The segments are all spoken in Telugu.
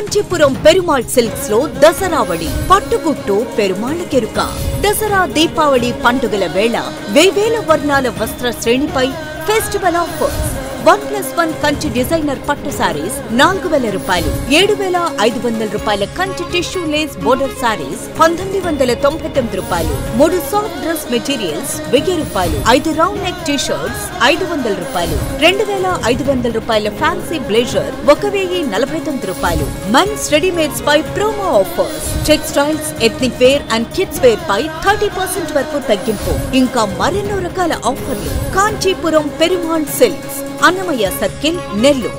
కాంచీపురం పెరుమాళ్ సిల్క్స్ లో దసరావళి పట్టుగుట్టు పెరుమాళ్ కెరుక దసరా దీపావళి పండుగల వేళ వేవేల వర్ణాల వస్త్ర శ్రేణిపై festival offers one plus one Kanchi designer పట్టు సారీస్ నాలుగు వేల రూపాయలు ఏడు వేల ఐదు వందల రూపాయల Kanchi tissue lace border sarees పంతొమ్మిది వందల తొంభై తొమ్మిది రూపాయలు మూడు సాఫ్ట్ డ్రెస్ మెటీరియల్స్ వెయ్యి రూపాయలు ఐదు రౌండ్ నెక్ టీ షర్ట్స్ ఐదు వందల రూపాయలు రెండు వేల ఐదు వందల రూపాయల ఫ్యాన్సీ బ్లేజర్ ఒక వెయ్యి నలభై తొమ్మిది రూపాయలు మెన్స్ రెడీమేడ్స్ పై promo offers textiles ethnic wear and kids wear పై థర్టీ పర్సెంట్ వరకు తగ్గింపు ఇంకా మరెన్నో రకాల ఆఫర్లు కాంచీపురం పెరుమాళ్ సిల్క్స్ అన్నమయ్య సర్కిల్ నెల్లూరు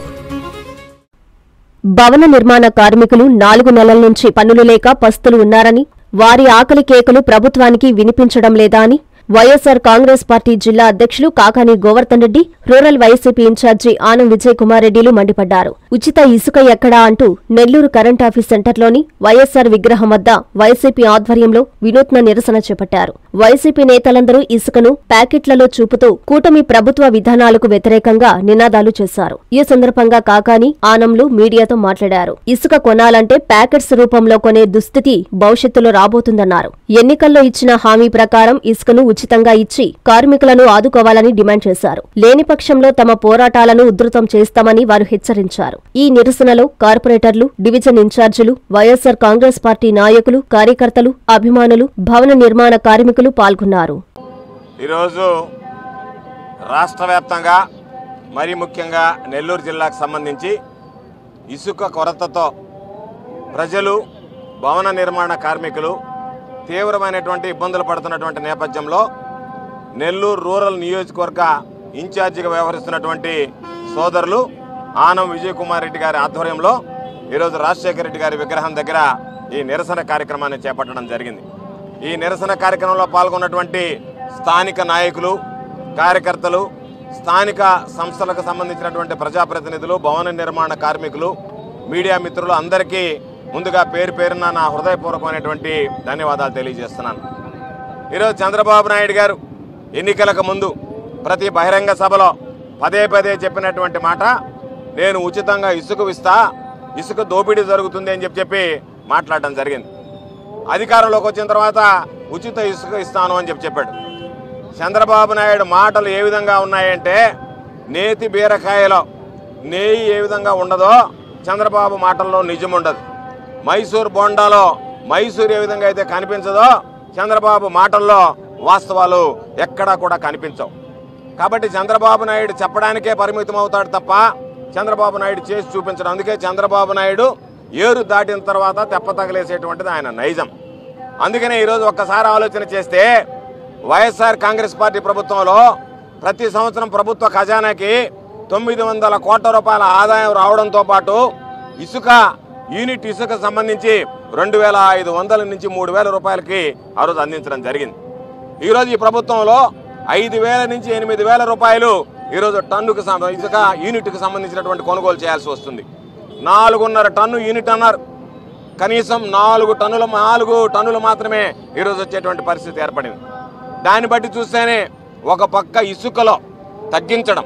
భవన నిర్మాణ కార్మికులు నాలుగు నెలల నుంచి పన్నులు లేక పస్తులు ఉన్నారని వారి ఆకలి కేకలు ప్రభుత్వానికి వినిపించడం లేదా అని వైఎస్సార్ కాంగ్రెస్ పార్టీ జిల్లా అధ్యక్షులు Kakani Govardhan Reddy rural YCP incharge Anam Vijay Kumar రెడ్డిలు మండిపడ్డారు ఉచిత ఇసుక ఎక్కడా అంటూ నెల్లూరు కరెంట్ ఆఫీస్ సెంటర్లోని వైఎస్సార్ విగ్రహం వద్ద వైసీపీ ఆధ్వర్యంలో వినూత్న నిరసన చేపట్టారు వైసీపీ నేతలందరూ ఇసుకను ప్యాకెట్లలో చూపుతూ కూటమి ప్రభుత్వ విధానాలకు వ్యతిరేకంగా నినాదాలు చేశారు ఈ సందర్భంగా కాకాని ఆనంలు మీడియాతో మాట్లాడారు ఇసుక కొనాలంటే ప్యాకెట్స్ రూపంలో కొనే దుస్థితి భవిష్యత్తులో రాబోతుందన్నారు ఎన్నికల్లో ఇచ్చిన హామీ ప్రకారం ఇసుకను ఉచితంగా ఇచ్చి కార్మికులను ఆదుకోవాలని డిమాండ్ చేశారు లేని పక్షంలో తమ పోరాటాలను ఉధృతం చేస్తామని వారు హెచ్చరించారు ఈ నిరసనలో కార్పొరేటర్లు డివిజన్ ఇన్ఛార్జీలు వైఎస్సార్ కాంగ్రెస్ పార్టీ నాయకులు కార్యకర్తలు అభిమానులు భవన నిర్మాణ కార్మికులు పాల్గొన్నారు ఈరోజు రాష్ట్ర వ్యాప్తంగా మరీ ముఖ్యంగా నెల్లూరు జిల్లాకు సంబంధించి ఇసుక కొరతతో ప్రజలు భవన నిర్మాణ కార్మికులు తీవ్రమైనటువంటి ఇబ్బందులు పడుతున్నటువంటి నేపథ్యంలో నెల్లూరు రూరల్ నియోజకవర్గ ఇన్ఛార్జిగా వ్యవహరిస్తున్నటువంటి సోదరులు ఆనం విజయ్ కుమార్ రెడ్డి గారి ఆధ్వర్యంలో ఈరోజు రాజశేఖర రెడ్డి గారి విగ్రహం దగ్గర ఈ నిరసన కార్యక్రమాన్ని చేపట్టడం జరిగింది ఈ నిరసన కార్యక్రమంలో పాల్గొన్నటువంటి స్థానిక నాయకులు కార్యకర్తలు స్థానిక సంస్థలకు సంబంధించినటువంటి ప్రజాప్రతినిధులు భవన నిర్మాణ కార్మికులు మీడియా మిత్రులు అందరికీ ముందుగా పేరు పేరున నా హృదయపూర్వకమైనటువంటి ధన్యవాదాలు తెలియజేస్తున్నాను ఈరోజు చంద్రబాబు నాయుడు గారు ఎన్నికలకు ముందు ప్రతి బహిరంగ సభలో పదే పదే చెప్పినటువంటి మాట నేను ఉచితంగా ఇసుక ఇస్తా ఇసుక దోపిడీ జరుగుతుంది అని చెప్పి చెప్పి మాట్లాడడం జరిగింది అధికారంలోకి వచ్చిన తర్వాత ఉచిత ఇసుక ఇస్తాను అని చెప్పి చెప్పాడు చంద్రబాబు నాయుడు మాటలు ఏ విధంగా ఉన్నాయంటే నేతి బీరకాయలో నెయ్యి ఏ విధంగా ఉండదో చంద్రబాబు మాటల్లో నిజం ఉండదు మైసూర్ బొండాలో మైసూర్ ఏ విధంగా అయితే కనిపించదో చంద్రబాబు మాటల్లో వాస్తవాలు ఎక్కడా కూడా కనిపించవు కాబట్టి చంద్రబాబు నాయుడు చెప్పడానికే పరిమితం అవుతాడు తప్ప చంద్రబాబు నాయుడు చేసి చూపించడం అందుకే చంద్రబాబు నాయుడు ఏరు దాటిన తర్వాత తెప్ప తగిలేసేటువంటిది ఆయన నైజం అందుకనే ఈరోజు ఒక్కసారి ఆలోచన చేస్తే వైఎస్ఆర్ కాంగ్రెస్ పార్టీ ప్రభుత్వంలో ప్రతి సంవత్సరం ప్రభుత్వ ఖజానాకి తొమ్మిది వందల కోట్ల రూపాయల ఆదాయం రావడంతో పాటు ఇసుక యూనిట్ ఇసుక సంబంధించి రెండు వేల ఐదు వందల నుంచి మూడు వేల రూపాయలకి ఆ రోజు అందించడం జరిగింది ఈరోజు ఈ ప్రభుత్వంలో ఐదు వేల నుంచి ఎనిమిది వేల రూపాయలు ఈరోజు టన్నుకు సం- ఇసుక యూనిట్కి సంబంధించినటువంటి కొనుగోలు చేయాల్సి వస్తుంది నాలుగున్నర టన్ను యూనిట్ అన్నారు కనీసం నాలుగు టన్నుల నాలుగు టన్నులు మాత్రమే ఈరోజు వచ్చేటువంటి పరిస్థితి ఏర్పడింది దాన్ని బట్టి చూస్తేనే ఒక పక్క ఇసుకలో తగ్గించడం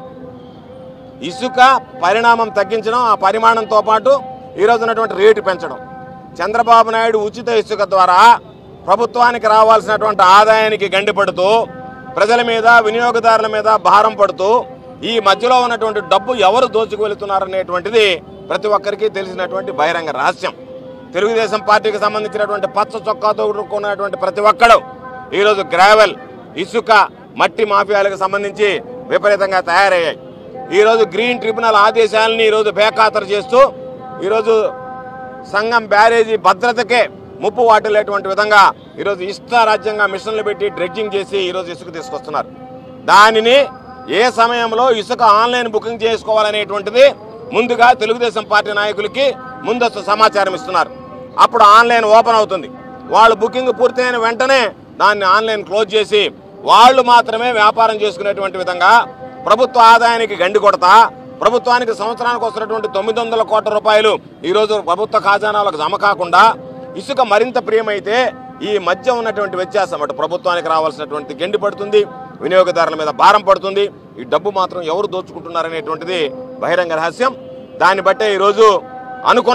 ఇసుక పరిణామం తగ్గించడం ఆ పరిమాణంతో పాటు ఈరోజు ఉన్నటువంటి రేటు పెంచడం చంద్రబాబు నాయుడు ఉచిత ఇసుక ద్వారా ప్రభుత్వానికి రావాల్సినటువంటి ఆదాయానికి గండిపడుతూ ప్రజల మీద వినియోగదారుల మీద భారం పడుతూ ఈ మధ్యలో ఉన్నటువంటి డబ్బు ఎవరు దోచుకు వెళుతున్నారనేటువంటిది ప్రతి ఒక్కరికి తెలిసినటువంటి బహిరంగ రహస్యం తెలుగుదేశం పార్టీకి సంబంధించినటువంటి పచ్చ చొక్కాతో కొన్నటువంటి ప్రతి ఒక్కడు ఈరోజు గ్రావెల్ ఇసుక మట్టి మాఫియాలకు సంబంధించి విపరీతంగా తయారయ్యాయి ఈరోజు గ్రీన్ ట్రిబ్యునల్ ఆదేశాలని ఈరోజు బేఖాతరు చేస్తూ ఈరోజు సంఘం బ్యారేజీ భద్రతకే ముప్పు వాటిల్లేటువంటి విధంగా ఈరోజు ఇష్టారాజ్యంగా మిషన్లు పెట్టి డ్రెడ్జింగ్ చేసి ఈరోజు ఇసుక తీసుకొస్తున్నారు దానిని ఏ సమయంలో ఇసుక ఆన్లైన్ బుకింగ్ చేసుకోవాలనేటువంటిది ముందుగా తెలుగుదేశం పార్టీ నాయకులకి ముందస్తు సమాచారం ఇస్తున్నారు అప్పుడు ఆన్లైన్ ఓపెన్ అవుతుంది వాళ్ళు బుకింగ్ పూర్తయిన వెంటనే దాన్ని ఆన్లైన్ క్లోజ్ చేసి వాళ్ళు మాత్రమే వ్యాపారం చేసుకునేటువంటి విధంగా ప్రభుత్వ ఆదాయానికి గండి కొడతా ప్రభుత్వానికి సంవత్సరానికి వస్తున్నటువంటి తొమ్మిది వందల కోట్ల రూపాయలు ఈరోజు ప్రభుత్వ ఖజానాలకు జమ కాకుండా ఇసుక మరింత ప్రియమైతే ఈ మధ్య ఉన్నటువంటి వ్యత్యాసం అటు ప్రభుత్వానికి రావాల్సినటువంటి గండి పడుతుంది వినియోగదారుల మీద భారం పడుతుంది ఈ డబ్బు మాత్రం ఎవరు దోచుకుంటున్నారనేటువంటిది బహిరంగ రహస్యం దాన్ని బట్టే ఈరోజు అనుకున్నాం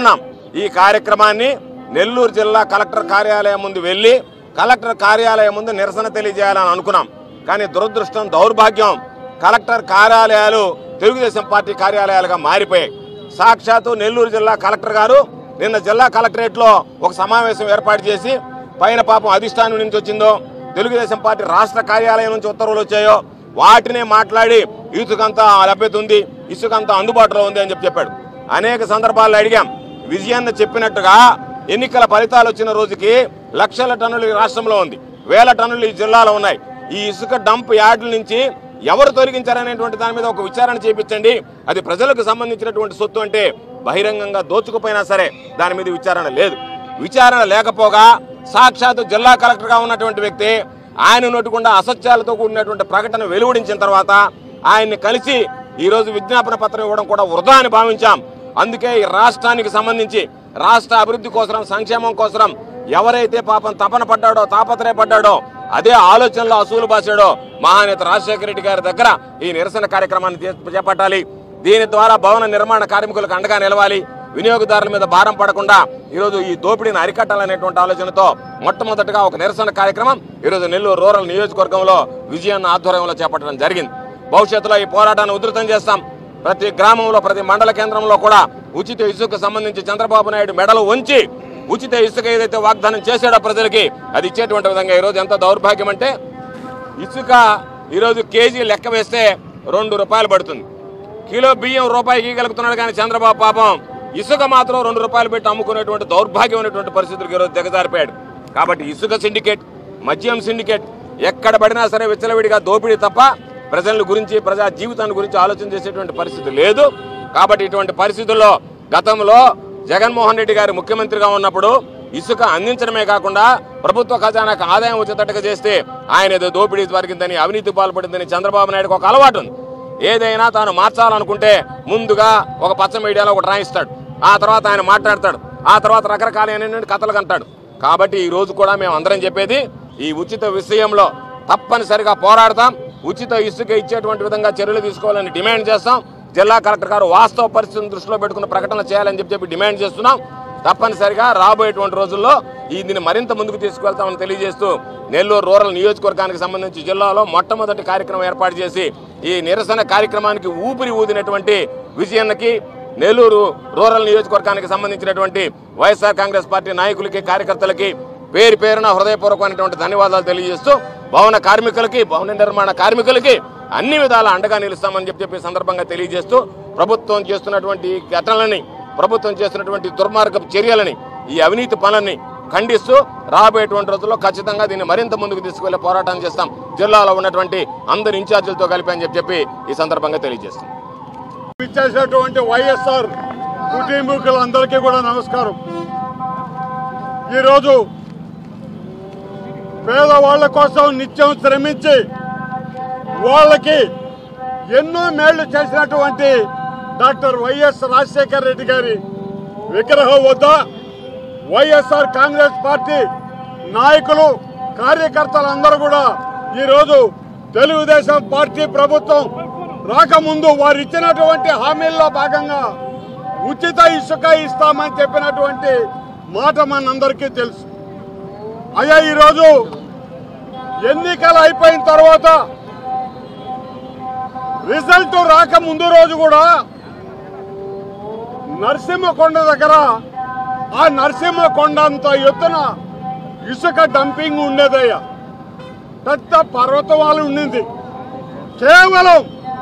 ఈ కార్యక్రమాన్ని నెల్లూరు జిల్లా కలెక్టర్ కార్యాలయం ముందు వెళ్ళి కలెక్టర్ కార్యాలయం ముందు నిరసన తెలియజేయాలని అనుకున్నాం కానీ దురదృష్టం దౌర్భాగ్యం కలెక్టర్ కార్యాలయాలు తెలుగుదేశం పార్టీ కార్యాలయాలుగా మారిపోయాయి సాక్షాత్తు నెల్లూరు జిల్లా కలెక్టర్ గారు నిన్న జిల్లా కలెక్టరేట్ లో ఒక సమావేశం ఏర్పాటు చేసి పైన పాపం అధిష్టానం నుంచి వచ్చిందో తెలుగుదేశం పార్టీ రాష్ట్ర కార్యాలయం నుంచి ఉత్తర్వులు వచ్చాయో వాటినే మాట్లాడి ఇసుకంతా లభ్యత ఉంది ఇసుకంతా అందుబాటులో ఉంది అని చెప్పి చెప్పాడు అనేక సందర్భాల్లో అడిగాం విజయన్న చెప్పినట్టుగా ఎన్నికల ఫలితాలు వచ్చిన రోజుకి లక్షల టన్నులు ఈ రాష్ట్రంలో ఉంది వేల టన్నులు ఈ జిల్లాలో ఉన్నాయి ఈ ఇసుక డంప్ యార్డుల నుంచి ఎవరు తొలగించారనేటువంటి దాని మీద ఒక విచారణ చేపించండి అది ప్రజలకు సంబంధించినటువంటి సొత్తు అంటే బహిరంగంగా దోచుకుపోయినా సరే దాని మీద విచారణ లేదు విచారణ లేకపోగా సాక్షాత్ జిల్లా కలెక్టర్గా ఉన్నటువంటి వ్యక్తి ఆయన నోటికుండా అసత్యాలతో కూడినటువంటి ప్రకటన వెలువడించిన తర్వాత ఆయన్ని కలిసి ఈ రోజు విజ్ఞాపన పత్రం ఇవ్వడం కూడా వృధా అని భావించాం అందుకే ఈ రాష్ట్రానికి సంబంధించి రాష్ట్ర అభివృద్ధి కోసం సంక్షేమం కోసం ఎవరైతే పాపం తపన పడ్డాడో తాపత్రయపడ్డాడో అదే ఆలోచనలో అసూలు బాసాడో మహానేత రాజశేఖర రెడ్డి గారి దగ్గర ఈ నిరసన కార్యక్రమాన్ని చే- చేపట్టాలి దీని ద్వారా భవన నిర్మాణ కార్మికులకు అండగా నిలవాలి వినియోగదారుల మీద భారం పడకుండా ఈరోజు ఈ దోపిడీని అరికట్టాలనేటువంటి ఆలోచనతో మొట్టమొదటిగా ఒక నిరసన కార్యక్రమం ఈరోజు నెల్లూరు రూరల్ నియోజకవర్గంలో విజయాన్న ఆధ్వర్యంలో చేపట్టడం జరిగింది భవిష్యత్తులో ఈ పోరాటాన్ని ఉధృతం చేస్తాం ప్రతి గ్రామంలో ప్రతి మండల కేంద్రంలో కూడా ఉచిత ఇసుకు సంబంధించి చంద్రబాబు నాయుడు మెడలు ఉంచి ఉచిత ఇసుక ఏదైతే వాగ్దానం చేశాడో ప్రజలకి అది ఇచ్చేటువంటి విధంగా ఈరోజు ఎంత దౌర్భాగ్యం అంటే ఇసుక ఈరోజు కేజీ లెక్క వేస్తే రెండు రూపాయలు పడుతుంది కిలో బియ్యం రూపాయికి ఇవ్వగలుగుతున్నాడు కానీ చంద్రబాబు పాపం ఇసుక మాత్రం రెండు రూపాయలు పెట్టి అమ్ముకునేటువంటి దౌర్భాగ్యమైనటువంటి పరిస్థితులకు ఈరోజు దిగజారిపోయాడు కాబట్టి ఇసుక సిండికేట్ మద్యం సిండికేట్ ఎక్కడ పడినా సరే విచ్చలవిడిగా దోపిడీ తప్ప ప్రజల గురించి ప్రజా జీవితాన్ని గురించి ఆలోచన చేసేటువంటి పరిస్థితి లేదు కాబట్టి ఇటువంటి పరిస్థితుల్లో గతంలో జగన్మోహన్ రెడ్డి గారు ముఖ్యమంత్రిగా ఉన్నప్పుడు ఇసుక అందించడమే కాకుండా ప్రభుత్వ ఖజానాకు ఆదాయం వచ్చేటట్టుగా చేస్తే ఆయన ఏదో దోపిడీ జరిగిందని అవినీతి పాల్పడిందని చంద్రబాబు నాయుడుకు ఒక అలవాటు ఉంది ఏదైనా తాను మార్చాలనుకుంటే ముందుగా ఒక పచ్చ మీడియాలో ఒకటి రాయిస్తాడు ఆ తర్వాత ఆయన మాట్లాడతాడు ఆ తర్వాత రకరకాలైన కథలు కంటాడు కాబట్టి ఈ రోజు కూడా మేము అందరం చెప్పేది ఈ ఉచిత విషయంలో తప్పనిసరిగా పోరాడతాం ఉచిత ఇసుక ఇచ్చేటువంటి విధంగా చర్యలు తీసుకోవాలని డిమాండ్ చేస్తాం జిల్లా కలెక్టర్ గారు వాస్తవ పరిస్థితిని దృష్టిలో పెట్టుకున్న ప్రకటన చేయాలని చెప్పి చెప్పి డిమాండ్ చేస్తున్నాం తప్పనిసరిగా రాబోయేటువంటి రోజుల్లో ఈ దీన్ని మరింత ముందుకు తీసుకువెళ్తామని తెలియజేస్తూ నెల్లూరు రూరల్ నియోజకవర్గానికి సంబంధించి జిల్లాలో మొట్టమొదటి కార్యక్రమం ఏర్పాటు చేసి ఈ నిరసన కార్యక్రమానికి ఊపిరి ఊదినటువంటి విజయన్నకి నెల్లూరు రూరల్ నియోజకవర్గానికి సంబంధించినటువంటి వైఎస్ఆర్ కాంగ్రెస్ పార్టీ నాయకులకి కార్యకర్తలకి పేరు పేరున హృదయపూర్వకమైనటువంటి ధన్యవాదాలు తెలియజేస్తూ భవన కార్మికులకి భవన నిర్మాణ కార్మికులకి అన్ని విధాల అండగా నిలుస్తామని చెప్పి చెప్పి సందర్భంగా తెలియజేస్తూ ప్రభుత్వం చేస్తున్నటువంటి ఈ ఘటనలని ప్రభుత్వం చేస్తున్నటువంటి దుర్మార్గపు చర్యలని ఈ అవినీతి పనులని ఖండిస్తూ రాబోయేటువంటి రోజుల్లో ఖచ్చితంగా దీన్ని మరింత ముందుకు తీసుకువెళ్లే పోరాటం చేస్తాం జిల్లాలో ఉన్నటువంటి అందరి ఇన్ఛార్జీలతో కలిపి అని చెప్పి చెప్పి ఈ సందర్భంగా తెలియజేస్తాం ఇచ్చేసినటువంటి వైఎస్ఆర్ కుటుంబీకులందరికీ కూడా నమస్కారం ఈరోజు పేదవాళ్ల కోసం నిత్యం శ్రమించి వాళ్ళకి ఎన్నో మేళ్లు చేసినటువంటి డాక్టర్ వైఎస్ రాజశేఖర రెడ్డి గారి విగ్రహం వద్ద వైఎస్ఆర్ కాంగ్రెస్ పార్టీ నాయకులు కార్యకర్తలందరూ కూడా ఈరోజు తెలుగుదేశం పార్టీ ప్రభుత్వం రాకముందు వారు ఇచ్చినటువంటి హామీల్లో భాగంగా ఉచిత ఇసుక ఇస్తామని చెప్పినటువంటి మాట మనందరికీ తెలుసు అయ్యా ఈరోజు ఎన్నికలు అయిపోయిన తర్వాత రిజల్ట్ రాక ముందు రోజు కూడా నరసింహకొండ దగ్గర ఆ నరసింహకొండ అంత ఎత్తున ఇసుక డంపింగ్ ఉండేదయ్యా పెద్ద పర్వతమాలు ఉండింది కేవలం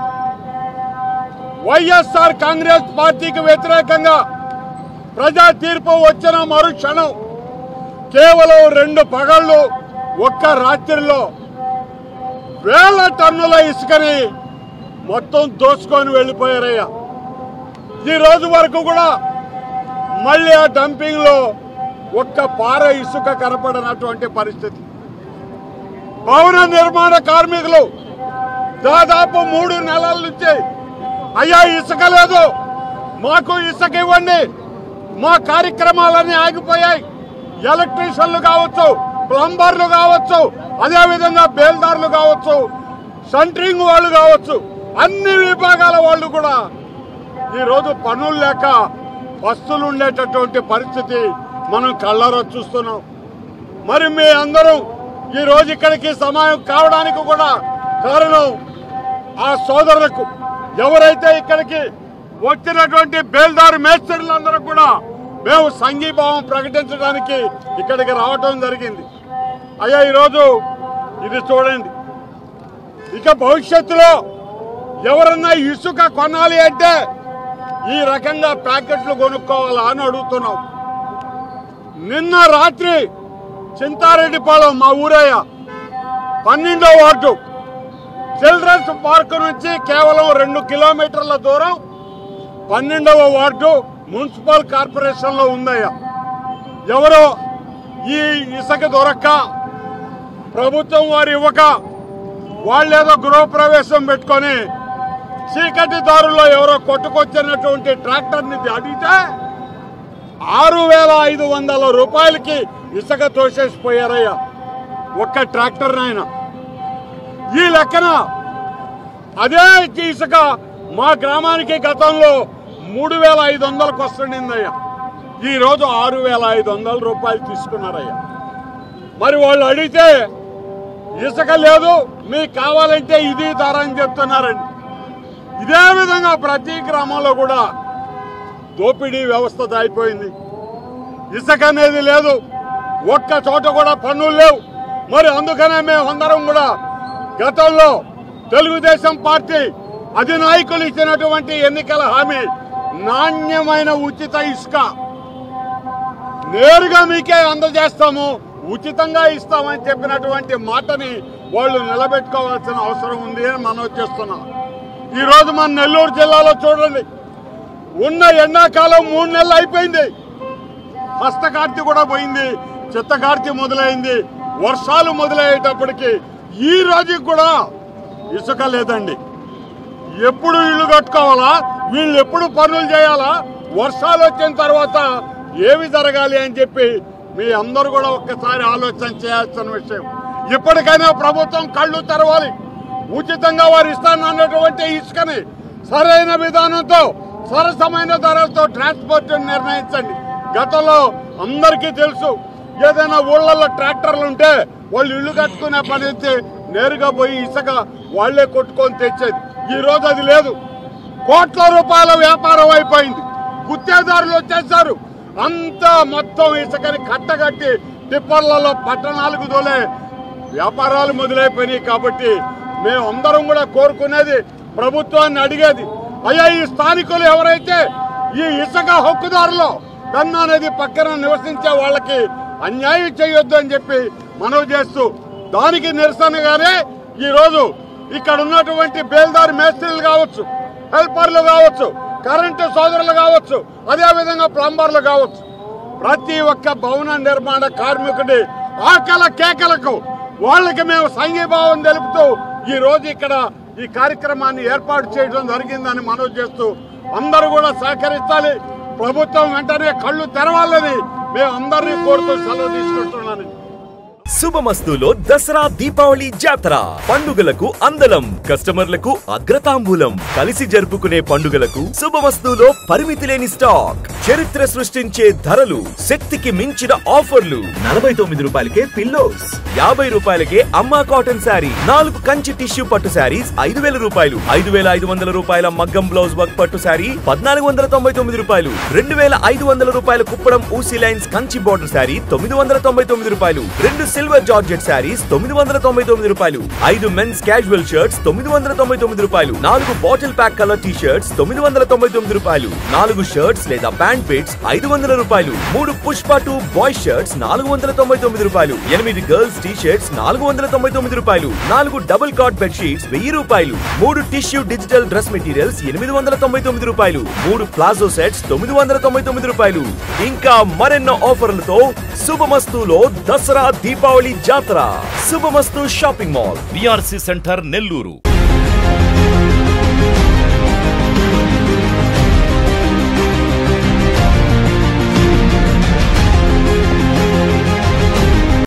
వైఎస్ఆర్ కాంగ్రెస్ పార్టీకి వ్యతిరేకంగా ప్రజా తీర్పు వచ్చిన మరుక్షణం కేవలం రెండు పగళ్ళు ఒక్క రాత్రిలో వేల టన్నుల ఇసుకని మొత్తం దోచుకొని వెళ్ళిపోయారయ్యా ఈ రోజు వరకు కూడా మళ్ళీ ఆ డంపింగ్ లో ఒక్క పార ఇసుక కనపడనటువంటి పరిస్థితి భవన నిర్మాణ కార్మికులు దాదాపు మూడు నెలల నుంచి అయ్యా ఇసుక లేదు మాకు ఇసుక ఇవ్వండి మా కార్యక్రమాలన్నీ ఆగిపోయాయి ఎలక్ట్రీషియన్లు కావచ్చు ప్లంబర్లు కావచ్చు అదేవిధంగా బేల్దారులు కావచ్చు సెంటరింగ్ వాళ్ళు కావచ్చు అన్ని విభాగాల వాళ్ళు కూడా ఈరోజు పనులు లేక పస్తులు ఉండేటటువంటి పరిస్థితి మనం కళ్ళారా చూస్తున్నాం మరి మీ అందరూ ఈ రోజు ఇక్కడికి సమాయం కావడానికి కూడా కారణం ఆ సోదరులకు ఎవరైతే ఇక్కడికి వచ్చినటువంటి బేల్దారు మేస్త్రులందరూ కూడా మేము సంఘీభావం ప్రకటించడానికి ఇక్కడికి రావటం జరిగింది అయ్యా ఈరోజు ఇది చూడండి ఇక భవిష్యత్తులో ఎవరన్నా ఇసుక కొనాలి అంటే ఈ రకంగా ప్యాకెట్లు కొనుక్కోవాలా అని అడుగుతున్నాం నిన్న రాత్రి చింతారెడ్డిపాలెం మా ఊరయ్య పన్నెండో వార్డు చిల్డ్రన్స్ పార్క్ నుంచి కేవలం రెండు కిలోమీటర్ల దూరం పన్నెండవ వార్డు మున్సిపల్ కార్పొరేషన్లో ఉందయ్యా ఎవరో ఈ ఇసుక దొరక్క ప్రభుత్వం వారు ఇవ్వక వాళ్ళేదో గృహప్రవేశం పెట్టుకొని చీకటి దారుల్లో ఎవరో కొట్టుకొచ్చినటువంటి ట్రాక్టర్ని అడిగితే ఆరు వేల ఐదు వందల రూపాయలకి ఇసుక తోసేసిపోయారయ్యా ఒక్క ట్రాక్టర్ నాయన ఈ లెక్కన అదే ఇసుక మా గ్రామానికి గతంలో మూడు వేల ఐదు వందలకు వస్తుండిందయ్యా ఈ రోజు ఆరు వేల ఐదు వందల రూపాయలు తీసుకున్నారయ్యా మరి వాళ్ళు అడిగితే ఇసుక లేదు మీకు కావాలంటే ఇది ధర అని చెప్తున్నారండి ఇదే విధంగా ప్రతి గ్రామంలో కూడా దోపిడీ వ్యవస్థ అయిపోయింది ఇసుక అనేది లేదు ఒక్క చోట కూడా పన్నులు లేవు మరి అందుకనే మేము అందరం కూడా గతంలో తెలుగుదేశం పార్టీ అధినాయకులు ఇచ్చినటువంటి ఎన్నికల హామీ నాణ్యమైన ఉచిత ఇసుక నేరుగా మీకే అందజేస్తాము ఉచితంగా ఇస్తామని చెప్పినటువంటి మాటని వాళ్ళు నిలబెట్టుకోవాల్సిన అవసరం ఉంది అని మనం చేస్తున్నాం ఈ రోజు మన నెల్లూరు జిల్లాలో చూడండి ఉన్న ఎండాకాలం మూడు నెలలు అయిపోయింది హస్తకార్తె కూడా పోయింది చిత్తకార్తె మొదలైంది వర్షాలు మొదలయ్యేటప్పటికి ఈ రోజుకి కూడా ఇసుక లేదండి ఎప్పుడు ఇల్లు కట్టుకోవాలా వీళ్ళు ఎప్పుడు పనులు చేయాలా వర్షాలు వచ్చిన తర్వాత ఏమి జరగాలి అని చెప్పి మీ అందరూ కూడా ఒక్కసారి ఆలోచన చేయాల్సిన విషయం ఇప్పటికైనా ప్రభుత్వం కళ్ళు తెరవాలి ఉచితంగా వారు ఇస్తానన్నటువంటి ఇసుకని సరైన విధానంతో సరసమైన ధరలతో ట్రాన్స్పోర్ట్ నిర్ణయించండి గతంలో అందరికీ తెలుసు ఏదైనా ఊళ్ళల్లో ట్రాక్టర్లు ఉంటే వాళ్ళు ఇల్లు కట్టుకునే పని అయితే నేరుగా పోయి ఇసుక వాళ్ళే కొట్టుకొని తెచ్చేది ఈ రోజు అది లేదు కోట్ల రూపాయల వ్యాపారం అయిపోయింది గుత్తేదారులు వచ్చేసారు అంతా మొత్తం ఇసుకని కట్టగట్టి టిప్పర్లలో పట్టణాలకు దోలే వ్యాపారాలు మొదలైపోయినాయి కాబట్టి మేము అందరం కూడా కోరుకునేది ప్రభుత్వాన్ని అడిగేది అయ్యా ఈ స్థానికులు ఎవరైతే ఈ ఇసుక హక్కుదారులు కన్నా నది పక్కన నివసించే వాళ్ళకి అన్యాయం చేయొద్దు అని చెప్పి మనవి చేస్తూ దానికి నిరసనగానే ఈ రోజు ఇక్కడ ఉన్నటువంటి బేల్దారి మేస్త్రీలు కావచ్చు హెల్పర్లు కావచ్చు కరెంటు సోదరులు కావచ్చు అదే విధంగా ప్లంబర్లు కావచ్చు ప్రతి ఒక్క భవన నిర్మాణ కార్మికుడి ఆకల కేకలకు వాళ్ళకి మేము సంఘీభావం తెలుపుతూ ఈ రోజు ఇక్కడ ఈ కార్యక్రమాన్ని ఏర్పాటు చేయడం జరిగిందని మనవి చేస్తూ అందరూ కూడా సహకరించాలి ప్రభుత్వం వెంటనే కళ్ళు తెరవాలని మేము అందరినీ కోరుతూ సెలవు తీసుకుంటున్నాను శుభమస్తులో దసరా దీపావళి జాతర పండుగలకు అందలం కస్టమర్లకు అగ్రతాంబూలం కలిసి జరుపుకునే పండుగలకు శుభమస్తులో పరిమితి లేని స్టాక్ చరిత్ర సృష్టించే ధరలు శక్తికి మించిన ఆఫర్లు నలభై తొమ్మిది రూపాయలకే పిల్లోస్ యాభై రూపాయలకే అమ్మా కాటన్ శారీ నాలుగు కంచి టిష్యూ పట్టు శారీస్ ఐదు వేల రూపాయలు ఐదు వేల ఐదు వందల రూపాయల మగ్గం బ్లౌజ్ వర్క్ పట్టు శారీ పద్నాలుగు వందల తొంభై తొమ్మిది రూపాయలు రెండు వేల ఐదు వందల రూపాయల కుప్పడం ఊసీ లైన్స్ కంచి బోర్డర్ శారీ తొమ్మిది వందల తొంభై తొమ్మిది రూపాయలు రెండు సిల్వర్ జార్జెట్ శారీస్ తొమ్మిది వందల తొంభై తొమ్మిది రూపాయలు ఐదు మెన్స్ క్యాజువల్ షర్ట్స్ తొమ్మిది వందల తొంభై తొమ్మిది రూపాయలు నాలుగు bottle pack colour T shirts తొమ్మిది వందల తొంభై తొమ్మిది రూపాయలు నాలుగు షర్ట్స్ లేదా ప్యాంట్ పిట్స్ ఐదు వందల రూపాయలు మూడు పుష్ప టూ బాయ్ షర్ట్స్ నాలుగు వందల తొంభై తొమ్మిది రూపాయలు ఎనిమిది గర్ల్స్ టీ షర్ట్స్ నాలుగు వందల తొంభై తొమ్మిది రూపాయలు నాలుగు డబుల్ కాట్ బెడ్ షీట్స్ వెయ్యి రూపాయలు మూడు టిష్యూ డిజిటల్ డ్రెస్ మెటీరియల్స్ ఎనిమిది వందల తొంభై తొమ్మిది రూపాయలు మూడు ప్లాజో సెట్స్ తొమ్మిది వందల తొంభై తొమ్మిది రూపాయలు ఇంకా మరెన్నో ఆఫర్లతో శుభమస్తులో దసరా దీపావళి జాతర Subhamastu shopping mall VRC centre Nellore